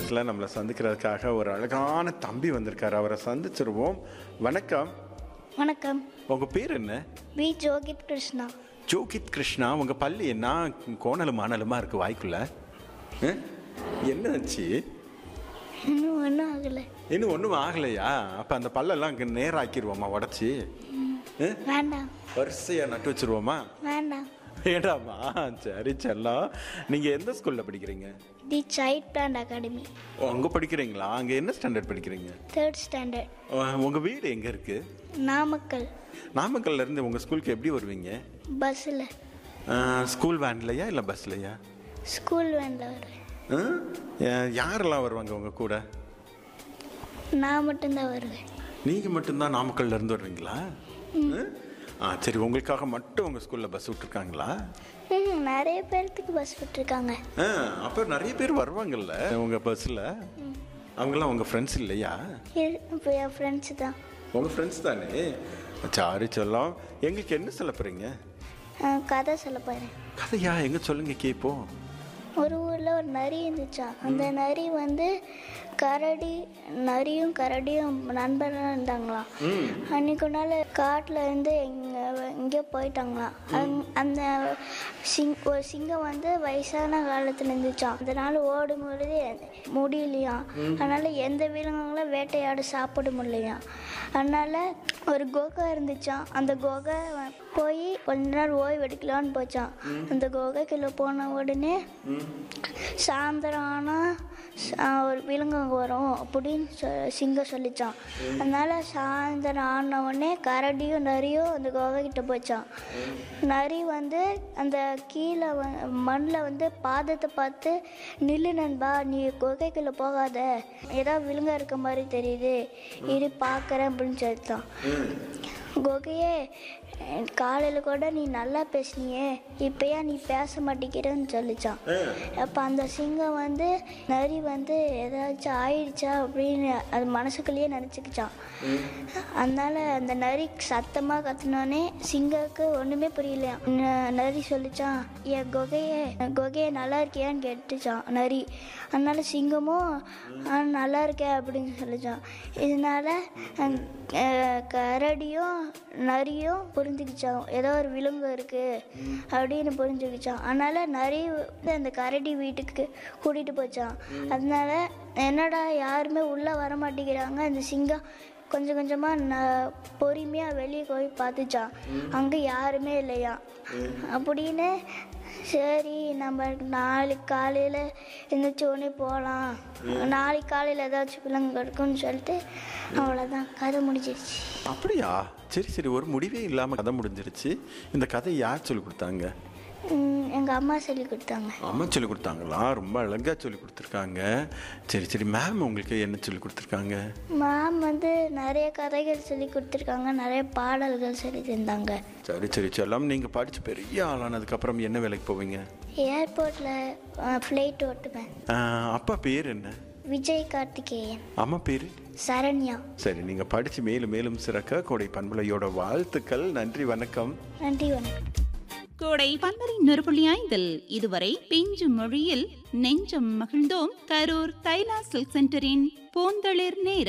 நேரத்தில் நம்மளை சந்திக்கிறதுக்காக ஒரு அழகான தம்பி வந்திருக்காரு அவரை சந்திச்சிருவோம் வணக்கம் வணக்கம் உங்கள் பேர் என்ன வி ஜோகித் கிருஷ்ணா ஜோகித் கிருஷ்ணா உங்கள் பள்ளி என்ன கோணலும் மானலுமா இருக்குது வாய்க்குள்ள ஆ? என்ன ஆச்சு இன்னும் ஒன்றும் ஆகலை இன்னும் ஒன்றும் ஆகலையா அப்போ அந்த பல்லெல்லாம் இங்கே நேராக்கிடுவோமா உடச்சி வேண்டாம் வரிசையாக நட்டு வச்சிருவோமா வேண்டாம் ஏடாமா சரி செல்லம் நீங்கள் எந்த ஸ்கூலில் படிக்கிறீங்க தி சைல்ட் பிளான்ட் அகாடமி அங்கே படிக்கிறீங்களா அங்கே என்ன ஸ்டாண்டர்ட் படிக்கிறீங்க தேர்ட் ஸ்டாண்டர்ட் உங்கள் வீடு எங்கே இருக்குது நாமக்கல் நாமக்கல்ல இருந்து உங்கள் ஸ்கூலுக்கு எப்படி வருவீங்க பஸ்ஸில் ஸ்கூல் வேன்லையா இல்லை பஸ்லையா ஸ்கூல் வேனில் வருவேன் யாரெல்லாம் வருவாங்க உங்கள் கூட நான் மட்டும்தான் வருவேன் நீங்கள் மட்டும்தான் நாமக்கல்ல இருந்து வருவீங்களா ஆ? ஆ சரி உங்களுக்காக மட்டும் உங்கள் ஸ்கூலில் பஸ் விட்டுருக்காங்களா ம் நிறைய பேர்த்துக்கு பஸ் விட்டுருக்காங்க ஆ அப்போ நிறைய பேர் வருவாங்கல்ல உங்கள் பஸ்ஸில் அவங்களாம் உங்கள் ஃப்ரெண்ட்ஸ் இல்லையா இரு- இப்போ என் ஃப்ரெண்ட்ஸு தான் உங்கள் ஃப்ரெண்ட்ஸ் தானே சாரி செல்லம் எங்களுக்கு என்ன சொல்ல போகிறீங்க ஆ, கதை சொல்ல போகிறேன் கதையா எங்கே சொல்லுங்க கேட்போம் ஒரு ஊரில் ஒரு நரி இருந்துச்சாம் அந்த நரி வந்து கரடி நரியும் கரடியும் நண்பராக இருந்தாங்களாம் அன்னைக்கு ஒரு நாள் காட்டில் இருந்து எங்கே எங்கேயோ போயிட்டாங்களாம் அங்- அந்த சிங் ஒரு சிங்கம் வந்து வயசான காலத்தில் இருந்துச்சாம் அதனால ஓடும் பொழுது முடியலையாம் அதனால எந்த விலங்குகளும் வேட்டையாட சாப்பிட முடியலையாம் அதனால ஒரு குகை இருந்துச்சாம் அந்த குகை வ- போய் கொஞ்ச நேரம் ஓய்வு எடுக்கலான்னு போச்சான் அந்த குகைக்குள்ள போன உடனே சாயந்தரம் ஆனால் ஒரு விலங்கு அங்கே வரும் அப்படின்னு சொ சிங்கம் சொல்லிச்சான் அதனால சாயந்தரம் ஆன உடனே கரடியும் நரியும் அந்த குகை கிட்ட போச்சான் நரி வந்து அந்த கீழே மண்ணில் வந்து பாதத்தை பார்த்து நில்லு நண்பா நீ குகைக்குள்ளே போகாத ஏதோ விலங்கா இருக்க மாதிரி தெரியுது இரு பார்க்குறேன் அப்படின்னு சொல்லிட்டான் குகையே காலையில் கூட நீ நல்லா பேசுனியே இப்போ ஏன் நீ பேச மாட்டேங்கிறன்னு சொல்லிச்சான் அப்போ அந்த சிங்கம் வந்து நரி வந்து ஏதாச்சும் ஆயிடுச்சா அப்படின்னு அது மனசுக்குள்ளேயே நினச்சிக்கிச்சான் அதனால அந்த நரி சத்தமாக கத்துனோடனே சிங்கக்கு ஒன்றுமே புரியலையாம் ந- நரி சொல்லிச்சான் என் குகையே குகையே நல்லா இருக்கியான்னு கேட்டுச்சான் நரி அதனால சிங்கமும் "ஆ, நல்லா இருக்கேன் அப்படின்னு சொல்லிச்சான் இதனால அஹ், அஹ், கரடியும் நரியும் புரிஞ்சுக்கிச்சான் ஏதோ ஒரு விலங்கு இருக்கு அப்படின்னு புரிஞ்சுக்கிச்சான் அதனால நரி வந்து அந்த கரடி வீட்டுக்கு கூட்டிட்டு போச்சான் அதனால என்னடா யாருமே உள்ள வர மாட்டேங்கிறாங்க அந்த சிங்கம் கொஞ்சம் கொஞ்சமா ந பொறுமையா வெளியே போய் பார்த்துச்சான் அங்க யாருமே இல்லையா அப்படின்னு சரி நம்ம நாளைக்கு காலையில் எழுந்திரிச்ச உடனே போகலாம் நாளைக்கு காலையில் ஏதாச்சும் விலங்கு இருக்குன்னு சொல்லிட்டு அவ்வளோதான் கதை முடிஞ்சிருச்சு அப்படியா சரி சரி ஒரு முடிவே இல்லாமல் கதை முடிஞ்சிருச்சு இந்த கதை யார் சொல்லி கொடுத்தாங்க எங்கள் அம்மா சொல்லி கொடுத்தாங்க அம்மா சொல்லி கொடுத்தாங்களா ரொம்ப அழகாக சொல்லி கொடுத்துருக்காங்க சரி சரி மேம் உங்களுக்கு என்ன சொல்லி கொடுத்துருக்காங்க மேம் வந்து நிறைய கதைகள் சொல்லி கொடுத்துருக்காங்க நிறைய பாடல்கள் சொல்லி தந்தாங்க சரி சரி செல்லம் நீங்கள் படித்து பெரிய ஆளானதுக்கப்புறம் என்ன வேலைக்கு போவீங்க ஏர்போர்ட்டில் ஃப்ளைட் ஓட்டுவேன் ஆஹ், அப்பா பேர் என்ன விஜய் கார்த்திகேயன் அம்மா பேர் சரண்யா சரி நீங்கள் படித்து மேலும் மேலும் சிறக்க கோடை பண்பலையோட வாழ்த்துக்கள் நன்றி வணக்கம் நன்றி வணக்கம் கோடை பந்தரை நொறுபுள்ளி ஐந்தில் இதுவரை பிஞ்சு மொழியில் நெஞ்சம் மகிழ்ந்தோம் கரூர் தைலா சில்க் சென்டரின் பூந்தளிர் நேரம்